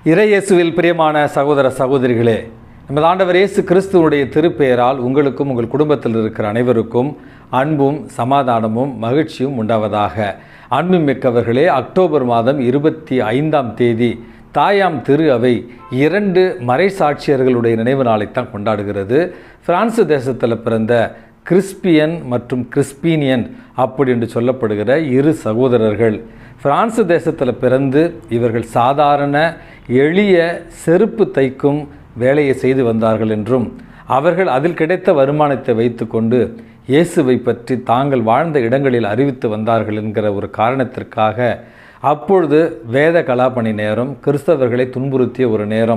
இறையேசுவில் பிரியமான சகோதர சகோதரிகளே நமது ஆண்டவர் இயேசு கிறிஸ்துவனுடைய திருப்பெயரால் உங்களுக்கும் உங்கள் குடும்பத்தில் இருக்கிற அனைவருக்கும் அன்பும் சமாதானமும் மகிழ்ச்சியும் உண்டாவதாக அன்பு மிக்கவர்களே அக்டோபர் மாதம் இருபத்தி ஐந்தாம் தேதி தாயாம் திரு அவை இரண்டு மறைசாட்சியர்களுடைய நினைவு நாளைத்தான் கொண்டாடுகிறது பிரான்சு தேசத்தில் பிறந்த கிறிஸ்பியன் மற்றும் கிறிஸ்பீனியன் அப்படி என்று சொல்லப்படுகிற இரு சகோதரர்கள் பிரான்சு தேசத்தில் பிறந்து இவர்கள் சாதாரண எளிய செருப்பு தைக்கும் வேலையை செய்து வந்தார்கள் என்றும் அவர்கள் அதில் கிடைத்த வருமானத்தை வைத்துக்கொண்டு இயேசுவை பற்றி தாங்கள் வாழ்ந்த இடங்களில் அறிவித்து வந்தார்கள் என்கிற ஒரு காரணத்திற்காக அப்பொழுது வேத கலாபணி நேரம் கிறிஸ்தவர்களை துன்புறுத்திய ஒரு நேரம்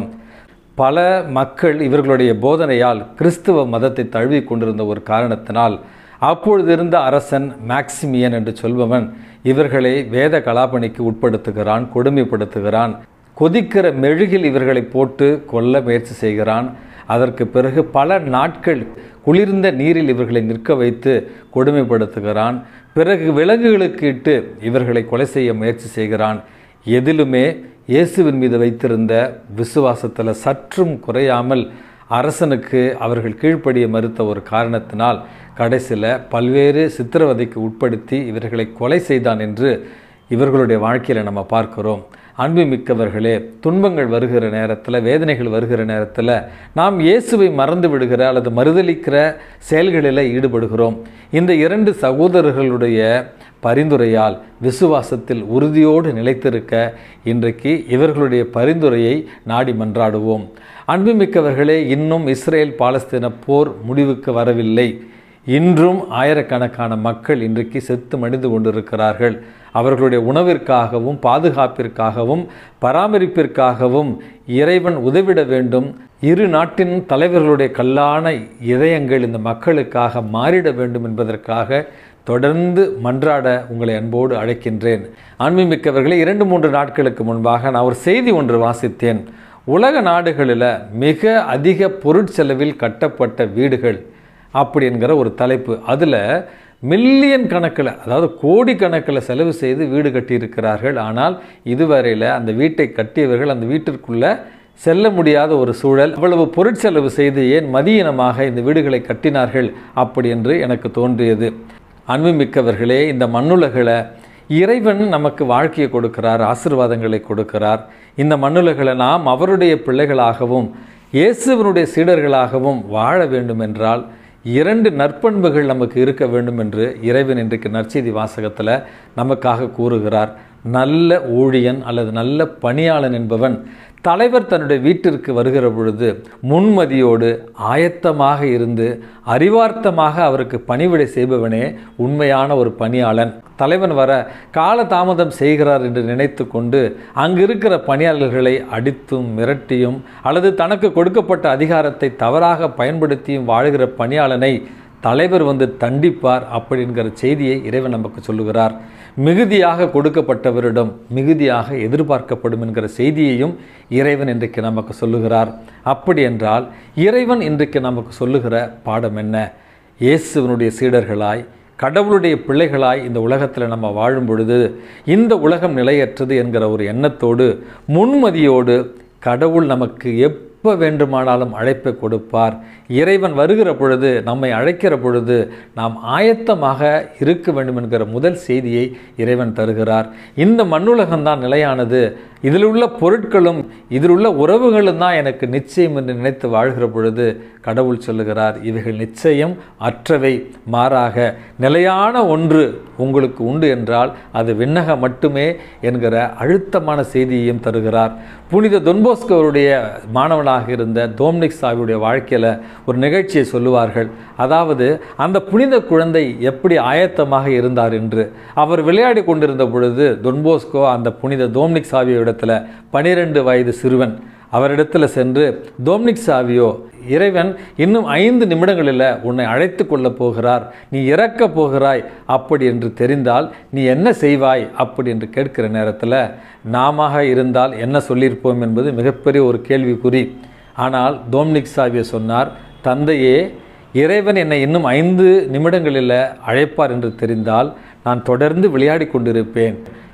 பல மக்கள் இவர்களுடைய போதனையால் கிறிஸ்துவ மதத்தை தழுவி கொண்டிருந்த ஒரு காரணத்தினால் அப்பொழுது இருந்த அரசன் மேக்சிமியன் என்று சொல்பவன் இவர்களை வேத கலாபணிக்கு உட்படுத்துகிறான் கொடுமைப்படுத்துகிறான் கொதிக்கிற மெழுகில் இவர்களை போட்டு கொல்ல முயற்சி செய்கிறான் அதற்கு பிறகு பல நாட்கள் குளிர்ந்த நீரில் இவர்களை நிற்க வைத்து கொடுமைப்படுத்துகிறான் பிறகு விலங்குகளுக்கு இட்டு இவர்களை கொலை செய்ய முயற்சி செய்கிறான் எதிலுமே இயேசுவின் மீது வைத்திருந்த விசுவாசத்தில் சற்றும் குறையாமல் அரசனுக்கு அவர்கள் கீழ்ப்படிய மறுத்த ஒரு காரணத்தினால் கடைசியில் பல்வேறு சித்திரவதைக்கு உட்படுத்தி இவர்களை கொலை செய்தான் என்று இவர்களுடைய வாழ்க்கையில் நம்ம பார்க்கிறோம் அன்பு மிக்கவர்களே துன்பங்கள் வருகிற நேரத்தில் வேதனைகள் வருகிற நேரத்தில் நாம் இயேசுவை மறந்து விடுகிற அல்லது மறுதளிக்கிற செயல்களில் ஈடுபடுகிறோம் இந்த இரண்டு சகோதரர்களுடைய பரிந்துரையால் விசுவாசத்தில் உறுதியோடு நிலைத்திருக்க இன்றைக்கு இவர்களுடைய பரிந்துரையை நாடி மன்றாடுவோம் அன்புமிக்கவர்களே இன்னும் இஸ்ரேல் பாலஸ்தீன போர் முடிவுக்கு வரவில்லை இன்றும் ஆயிரக்கணக்கான மக்கள் இன்றைக்கு செத்து மடிந்து கொண்டிருக்கிறார்கள் அவர்களுடைய உணவிற்காகவும் பாதுகாப்பிற்காகவும் பராமரிப்பிற்காகவும் இறைவன் உதவிட வேண்டும் இரு நாட்டின் தலைவர்களுடைய கல்லான இதயங்கள் இந்த மக்களுக்காக மாறிட வேண்டும் என்பதற்காக தொடர்ந்து மன்றாட உங்களை அன்போடு அழைக்கின்றேன் அன்புமிக்கவர்களே இரண்டு மூன்று நாட்களுக்கு முன்பாக நான் ஒரு செய்தி ஒன்று வாசித்தேன் உலக நாடுகளில் மிக அதிக பொருட்செலவில் கட்டப்பட்ட வீடுகள் அப்படி என்கிற ஒரு தலைப்பு அதில் மில்லியன் கணக்கில் அதாவது கோடி கணக்கில் செலவு செய்து வீடு கட்டியிருக்கிறார்கள் ஆனால் இதுவரையில் அந்த வீட்டை கட்டியவர்கள் அந்த வீட்டிற்குள்ளே செல்ல முடியாத ஒரு சூழல் அவ்வளவு பொருட்செலவு செய்து ஏன் மதியினமாக இந்த வீடுகளை கட்டினார்கள் அப்படி என்று எனக்கு தோன்றியது அன்புமிக்கவர்களே இந்த மண்ணுலகளை இறைவன் நமக்கு வாழ்க்கையை கொடுக்கிறார் ஆசிர்வாதங்களை கொடுக்கிறார் இந்த மண்ணுலகளை நாம் அவருடைய பிள்ளைகளாகவும் இயேசுவனுடைய சீடர்களாகவும் வாழ வேண்டும் என்றால் இரண்டு நற்பண்புகள் நமக்கு இருக்க வேண்டும் என்று இறைவன் இன்றைக்கு நற்செய்தி வாசகத்தில் நமக்காக கூறுகிறார் நல்ல ஊழியன் அல்லது நல்ல பணியாளன் என்பவன் தலைவர் தன்னுடைய வீட்டிற்கு வருகிற பொழுது முன்மதியோடு ஆயத்தமாக இருந்து அறிவார்த்தமாக அவருக்கு பணிவிடை செய்பவனே உண்மையான ஒரு பணியாளன் தலைவன் வர கால தாமதம் செய்கிறார் என்று நினைத்து கொண்டு அங்கு இருக்கிற பணியாளர்களை அடித்தும் மிரட்டியும் அல்லது தனக்கு கொடுக்கப்பட்ட அதிகாரத்தை தவறாக பயன்படுத்தியும் வாழ்கிற பணியாளனை தலைவர் வந்து தண்டிப்பார் அப்படிங்கிற செய்தியை இறைவன் நமக்கு சொல்லுகிறார் மிகுதியாக கொடுக்கப்பட்டவரிடம் மிகுதியாக எதிர்பார்க்கப்படும் என்கிற செய்தியையும் இறைவன் இன்றைக்கு நமக்கு சொல்லுகிறார் அப்படி என்றால் இறைவன் இன்றைக்கு நமக்கு சொல்லுகிற பாடம் என்ன இயேசுவனுடைய சீடர்களாய் கடவுளுடைய பிள்ளைகளாய் இந்த உலகத்தில் நம்ம வாழும் பொழுது இந்த உலகம் நிலையற்றது என்கிற ஒரு எண்ணத்தோடு முன்மதியோடு கடவுள் நமக்கு எப் எப்போ வேண்டுமானாலும் அழைப்பை கொடுப்பார் இறைவன் வருகிற பொழுது நம்மை அழைக்கிற பொழுது நாம் ஆயத்தமாக இருக்க வேண்டும் என்கிற முதல் செய்தியை இறைவன் தருகிறார் இந்த மண்ணுலகம்தான் நிலையானது இதில் உள்ள பொருட்களும் இதில் உள்ள உறவுகளும் தான் எனக்கு நிச்சயம் என்று நினைத்து வாழ்கிற பொழுது கடவுள் சொல்லுகிறார் இவைகள் நிச்சயம் அற்றவை மாறாக நிலையான ஒன்று உங்களுக்கு உண்டு என்றால் அது விண்ணக மட்டுமே என்கிற அழுத்தமான செய்தியையும் தருகிறார் புனித தொன்போஸ்கோருடைய மாணவனாக இருந்த தோம்னிக் சாவியுடைய வாழ்க்கையில் ஒரு நிகழ்ச்சியை சொல்லுவார்கள் அதாவது அந்த புனித குழந்தை எப்படி ஆயத்தமாக இருந்தார் என்று அவர் விளையாடி கொண்டிருந்த பொழுது தொன்போஸ்கோ அந்த புனித தோம்னிக் சாவியோ இடத்துல பனிரெண்டு வயது சிறுவன் அவரிடத்தில் சென்று தோம்னிக் சாவியோ இறைவன் இன்னும் ஐந்து நிமிடங்களில் உன்னை அழைத்து கொள்ளப் போகிறார் நீ இறக்க போகிறாய் அப்படி என்று தெரிந்தால் நீ என்ன செய்வாய் அப்படி என்று கேட்கிற நேரத்தில் நாம இருந்தால் என்ன சொல்லியிருப்போம் என்பது மிகப்பெரிய ஒரு கேள்விக்குறி ஆனால் தோம்னிக் சாவிய சொன்னார் தந்தையே இறைவன் என்னை இன்னும் ஐந்து நிமிடங்களில் அழைப்பார் என்று தெரிந்தால் நான் தொடர்ந்து விளையாடி கொண்டிருப்பேன்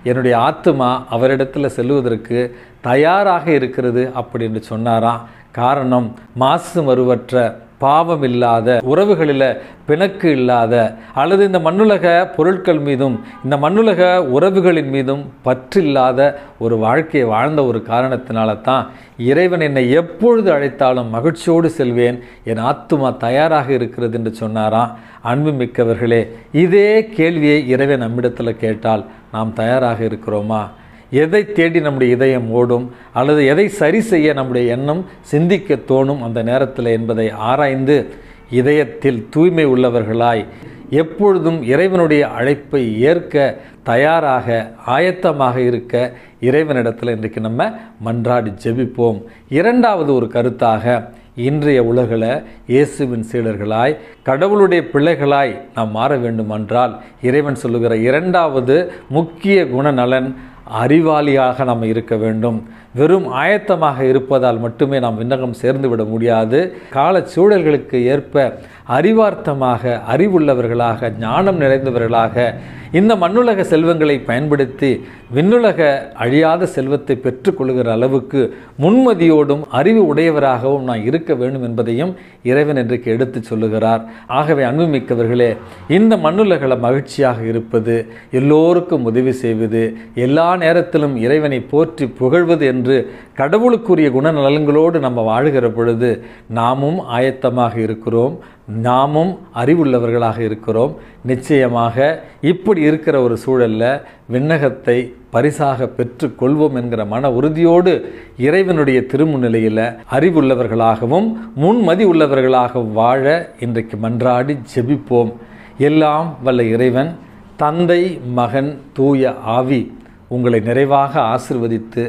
என்னுடைய ஆத்துமா அவரிடத்தில் செல்வதற்கு தயாராக இருக்கிறது அப்படின்னு சொன்னாராம் காரணம் மாசு மறுவற்ற பாவம் இல்லாத உறவுகளில் பிணக்கு இல்லாத அல்லது இந்த மண்ணுலக பொருட்கள் மீதும் இந்த மண்ணுலக உறவுகளின் மீதும் பற்றில்லாத ஒரு வாழ்க்கையை வாழ்ந்த ஒரு காரணத்தினால தான் இறைவன் என்னை எப்பொழுது அழைத்தாலும் மகிழ்ச்சியோடு செல்வேன் என் ஆத்துமா தயாராக இருக்கிறது என்று சொன்னாராம் அன்பு மிக்கவர்களே இதே கேள்வியை இறைவன் நம்மிடத்தில் கேட்டால் நாம் தயாராக இருக்கிறோமா எதை தேடி நம்முடைய இதயம் ஓடும் அல்லது எதை சரி செய்ய நம்முடைய எண்ணம் சிந்திக்க தோணும் அந்த நேரத்தில் என்பதை ஆராய்ந்து இதயத்தில் தூய்மை உள்ளவர்களாய் எப்பொழுதும் இறைவனுடைய அழைப்பை ஏற்க தயாராக ஆயத்தமாக இருக்க இறைவனிடத்தில் இன்றைக்கு நம்ம மன்றாடி ஜெபிப்போம் இரண்டாவது ஒரு கருத்தாக இன்றைய உலகில் இயேசுவின் சீடர்களாய் கடவுளுடைய பிள்ளைகளாய் நாம் மாற வேண்டுமென்றால் இறைவன் சொல்லுகிற இரண்டாவது முக்கிய குணநலன் அறிவாளியாக நாம் இருக்க வேண்டும் வெறும் ஆயத்தமாக இருப்பதால் மட்டுமே நாம் விண்ணகம் சேர்ந்து விட முடியாது கால சூழல்களுக்கு ஏற்ப அறிவார்த்தமாக அறிவுள்ளவர்களாக ஞானம் நிறைந்தவர்களாக இந்த மண்ணுலக செல்வங்களை பயன்படுத்தி விண்ணுலக அழியாத செல்வத்தை பெற்றுக்கொள்கிற அளவுக்கு முன்மதியோடும் அறிவு உடையவராகவும் நான் இருக்க வேண்டும் என்பதையும் இறைவன் இன்றைக்கு எடுத்து சொல்லுகிறார் ஆகவே அன்புமிக்கவர்களே இந்த மண்ணுலகில் மகிழ்ச்சியாக இருப்பது எல்லோருக்கும் உதவி செய்வது எல்லா நேரத்திலும் இறைவனை போற்றி புகழ்வது என்று கடவுளுக்குரிய குணநலன்களோடு நம்ம வாழுகிற பொழுது நாமும் ஆயத்தமாக இருக்கிறோம் நாமும் அறிவுள்ளவர்களாக இருக்கிறோம் நிச்சயமாக இப்படி இருக்கிற ஒரு சூழல்ல விண்ணகத்தை பரிசாக பெற்று கொள்வோம் என்கிற மன உறுதியோடு இறைவனுடைய திருமுன்னிலையில் அறிவுள்ளவர்களாகவும் முன்மதி உள்ளவர்களாக வாழ இன்றைக்கு மன்றாடி ஜெபிப்போம் எல்லாம் வல்ல இறைவன் தந்தை மகன் தூய ஆவி உங்களை நிறைவாக ஆசிர்வதித்து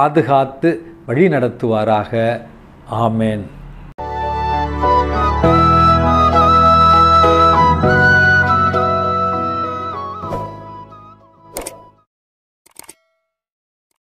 பாதுகாத்து வழி நடத்துவாராக ஆமேன்